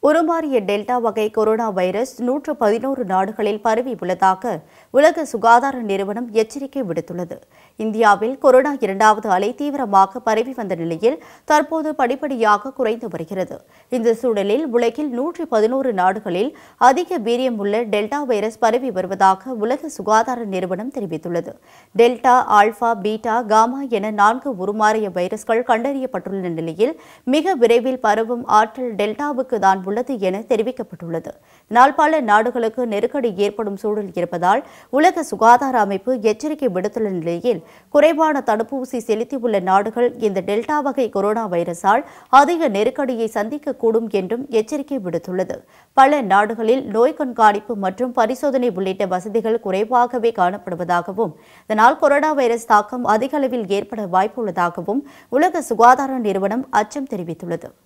உருமாறிய டெல்டா வகை corona virus நூற்று பதினோரு நாடுகளில் பரவி உள்ளதாக உலக சுகாதார நிறுவனம் எச்சரிக்கை விடுத்துள்ளது இந்தியாவில் கொரோனா இரண்டாவது அலை தீவிரமாக பரவி வந்த நிலையில் தற்போது படிப்படியாக குறைந்து வருகிறது இந்த சூழலில் உலகில் நூற்றி பதினோரு நாடுகளில் அதிக வீரியம் உள்ள டெல்டா வைரஸ் பரவி வருவதாக உலக சுகாதார நிறுவனம் தெரிவித்துள்ளது டெல்டா ஆல்பா பீட்டா காமா என நான்கு உருமாறிய வைரஸ்கள் கண்டறியப்பட்டுள்ள நிலையில் மிக விரைவில் பரவும் ஆற்றல் டெல்டாவுக்கு தான் உள்ளது என தெரிவிக்கப்பட்டுள்ளது இதனால் பல நாடுகளுக்கு நெருக்கடி ஏற்படும் சூழல் இருப்பதால் உலக சுகாதார அமைப்பு எச்சரிக்கை விடுத்துள்ள நிலையில் குறைவான தடுப்பூசி செலுத்தியுள்ள நாடுகள் இந்த டெல்டா வகை கொரோனா வைரஸால் அதிக நெருக்கடியை சந்திக்கக்கூடும் என்றும் எச்சரிக்கை விடுத்துள்ளது பல நாடுகளில் நோய் கண்காணிப்பு மற்றும் பரிசோதனை உள்ளிட்ட வசதிகள் குறைவாகவே காணப்படுவதாகவும் இதனால் கொரோனா வைரஸ் தாக்கம் அதிக அளவில் ஏற்பட வாய்ப்புள்ளதாகவும் உலக சுகாதார நிறுவனம் அச்சம் தெரிவித்துள்ளது